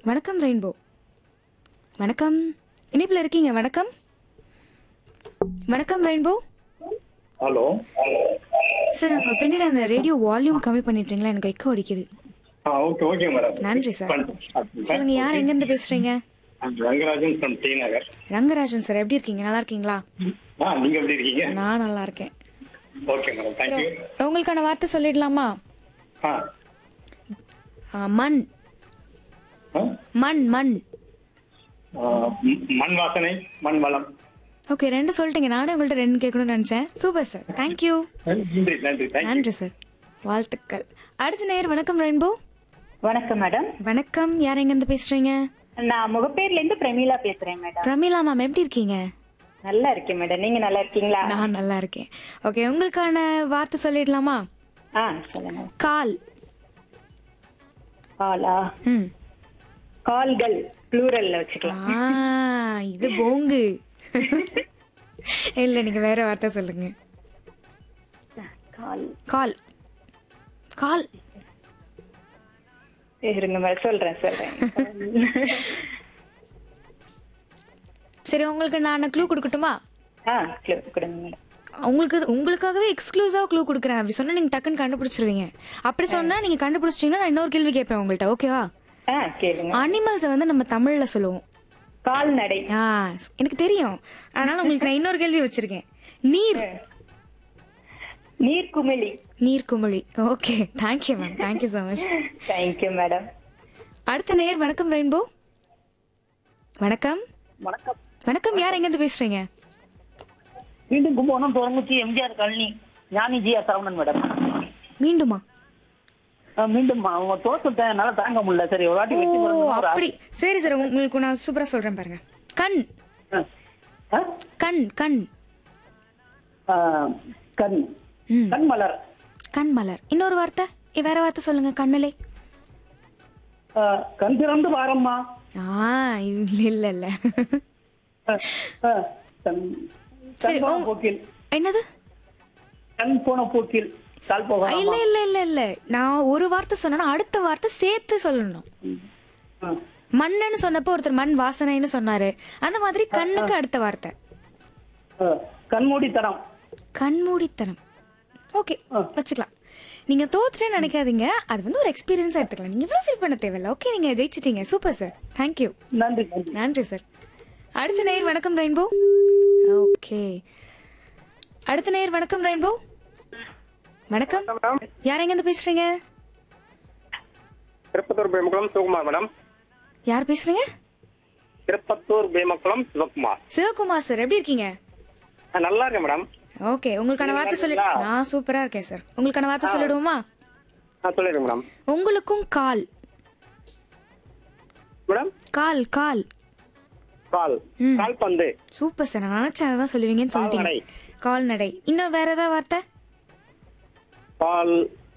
வணக்கம் ரெயின்போ வணக்கம் இணைப்பில் இருக்கீங்க வணக்கம் வணக்கம் ரெயின்போ ஹலோ சார் உங்க பின்னாடி அந்த ரேடியோ வால்யூம் கம்மி பண்ணிட்டீங்களா எனக்கு எக்கோ அடிக்குது ஆ ஓகே ஓகே மேடம் நன்றி சார் சொல்லுங்க யார் எங்க இருந்து பேசுறீங்க Rangarajan from T Nagar Rangarajan sir எப்படி இருக்கீங்க நல்லா இருக்கீங்களா ஆ நீங்க எப்படி இருக்கீங்க நான் நல்லா இருக்கேன் ஓகே மேடம் தேங்க்யூ உங்களுக்கான வார்த்தை சொல்லிடலாமா ஆ ஆ, மண் ஆ? மண் மண் ஆ, ம், மண் வாசனை மண் வளம் ஓகே ரெண்டு சொல்லிட்டீங்க நானே உங்கள்ட்ட ரெண்டு கேட்கணும்னு நினைச்சேன் சூப்பர் சார் தேங்க்யூ நன்றி நன்றி தேங்க்யூ நன்றி சார் வாழ்த்துக்கள் அடுத்த நேர் வணக்கம் ரெயின்போ வணக்கம் மேடம் வணக்கம் யார் எங்க இருந்து பேசுறீங்க நான் முகப்பேர்ல இருந்து பிரமீளா பேசுறேன் மேடம் பிரமிளா மேம் எப்படி இருக்கீங்க நல்லா இருக்கேன் மேடம் நீங்க நல்லா இருக்கீங்களா நான் நல்லா இருக்கேன் ஓகே உங்களுக்கான வார்த்தை சொல்லிடலாமா ஆ சொல்லுங்க கால் காலா ம் கால்கள் ப்ளூரல்ல வச்சுக்கலாம் ஆ இது போங்கு இல்ல நீங்க வேற வார்த்தை சொல்லுங்க கால் கால் கால் இருங்க மேடம் சொல்றேன் சொல்றேன் சரி உங்களுக்கு நான் க்ளூ கொடுக்கட்டுமா ஆ clue கொடுங்க மேடம் உங்களுக்கு உங்களுக்காகவே எக்ஸ்க்ளூசிவா க்ளூ கொடுக்குறேன் அப்படி சொன்னா நீங்க டக்குன்னு கண்டுபிடிச்சிருவீங்க அப்படி சொன்னா நீங்க கண்டுபிடிச்சிட்டீங்கன்னா நான் இன்னொரு கேள்வி கேட்பேன் உங்கள்ட்ட ஓகேவா ஆ கேளுங்க அனிமல்ஸை வந்து நம்ம தமிழ்ல சொல்லுவோம் கால்நடை ஆ எனக்கு தெரியும் அதனால உங்களுக்கு நான் இன்னொரு கேள்வி வச்சிருக்கேன் நீர் நீர்க்குமிழி நீர்க்குமிழி okay thank you ma'am thank you so much thank you madam அடுத்த நேர் வணக்கம் ரெயின்போ வணக்கம் வணக்கம் வணக்கம் யார் எங்கேருந்து பேசுறீங்க மீண்டும் கும்பகோணம் துறங்குச்சி எம்ஜிஆர் காலனி ஞானி ஜிஆர் சரவணன் மேடம் மீண்டுமா அஹ் மீண்டும் அவங்க தோசத்தை என்னால தாங்க முடியல சரி ஒரு வாட்டி ஓ வெற்றி பெறணும்னு ஒரு அப்படி சரி சார் உங்களுக்கு நான் சூப்பரா சொல்றேன் பாருங்க கண் ஆசை. அஹ்? கண் கண் அஹ், கண் ம் கண் மலர் கண் மலர் இன்னொரு வார்த்தை ஏ, வேற வார்த்தை சொல்லுங்க கண்ணிலே அஹ், கண் திறந்து வாரம்மா ஆ இல்ல இல்ல இல்ல அஹ், அஹ், கண் சரி கண் போன உங்க- போக்கில் என்னது கண் போன போக்கில் கால் இல்ல போகலாமா இல்ல இல்ல இல்ல நான் ஒரு வார்த்தை சொன்னா அடுத்த வார்த்தை சேர்த்து சொல்லணும் அஹ், மண்ணுன்னு சொன்னப்போ ஒருத்தர் மண் வாசனைன்னு சொன்னாரு அந்த மாதிரி கண்ணுக்கு அடுத்த வார்த்தை அஹ், கண்மூடி தரம் கண்மூடித்தனம் ஓகே வச்சுக்கலாம் நீங்க தோத்துட்டேன்னு நினைக்காதீங்க அது வந்து ஒரு எக்ஸ்பீரியன்ஸா எடுத்துக்கலாம் நீங்க இவ்வளவு ஃபீல் பண்ண தேவையில்ல ஓகே நீங்க ஜெயிச்சிட்டீங்க சூப்பர் சார் தேங்க்யூ நன்றி நன்றி நன்றி சார் அடுத்த நேர் வணக்கம் ரெயின்போ ஓகே அடுத்த நேர் வணக்கம் ரெயின்போ வணக்கம் யார் எங்க இருந்து பேசுறீங்க திருப்பத்தூர் பேமக்குளம் சிவகுமார் மேடம் யார் பேசுறீங்க திருப்பத்தூர் பேமக்குளம் சிவகுமார் சிவகுமார் சார் எப்படி இருக்கீங்க ஆ, நல்லா இருக்கேன் மேடம் ஓகே உங்களுக்கான நீங்க வார்த்தை சொல்லி இருக்கீங்களா? நான் சூப்பரா இருக்கேன் சார் உங்களுக்கான வார்த்தை சொல்லிடுவோமா ஆ சொல்லிடுங்க மேடம் உங்களுக்கும் கால் மேடம் கால் கால் கால் ம். கால் பந்து சூப்பர் சார் நான் நினைச்சேன் அதான் சொல்லுவீங்கன்னு சொல்லிட்டீங்க கால்நடை இன்னும் வேற ஏதாவது வார்த்தை கால்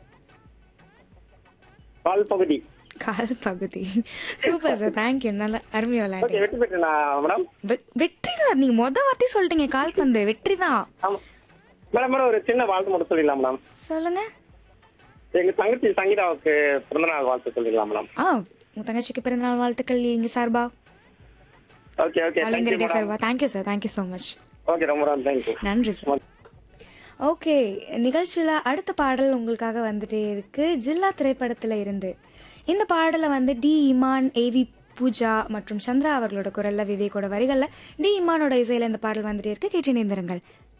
கால் பகுதி கால் பகுதி சூப்பர் சார் தேங்க்யூ நல்லா அருமையா ஓகே விளையாண்டீங்க வெற்றி பெற்றேனா மேடம் வெ- வெற்றி தான் நீங்க மொத வார்த்தை சொல்லிட்டீங்க கால் பந்து வெற்றி தான் ஆமா மேடம் மேடம் ஒரு சின்ன வாழ்த்து மட்டும் சொல்லிடலாம் மேடம் சொல்லுங்க எங்க தங்கச்சி சங்கீதாவுக்கு பிறந்தநாள் வாழ்த்து சொல்லிடலாம் மேடம் ஆ உங்க தங்கச்சிக்கு பிறந்தநாள் வாழ்த்துக்கள் இங்க சார்பா okay okay all India thank you radio madam சார்பா thank you sir thank you so much okay ரொம்ப ரொம்ப தேங்க்யூ நன்றி சார் ஓகே நிகழ்ச்சியில் அடுத்த பாடல் உங்களுக்காக வந்துட்டே இருக்கு ஜில்லா திரைப்படத்தில் இருந்து இந்த பாடலை வந்து டி இமான் ஏவி பூஜா மற்றும் சந்திரா அவர்களோட குரல்ல விவேக்கோட வரிகளில் டி இமானோட இசையில் இந்த பாடல் வந்துட்டே இருக்கு கேட்டு நேர்ந்திருங்கள்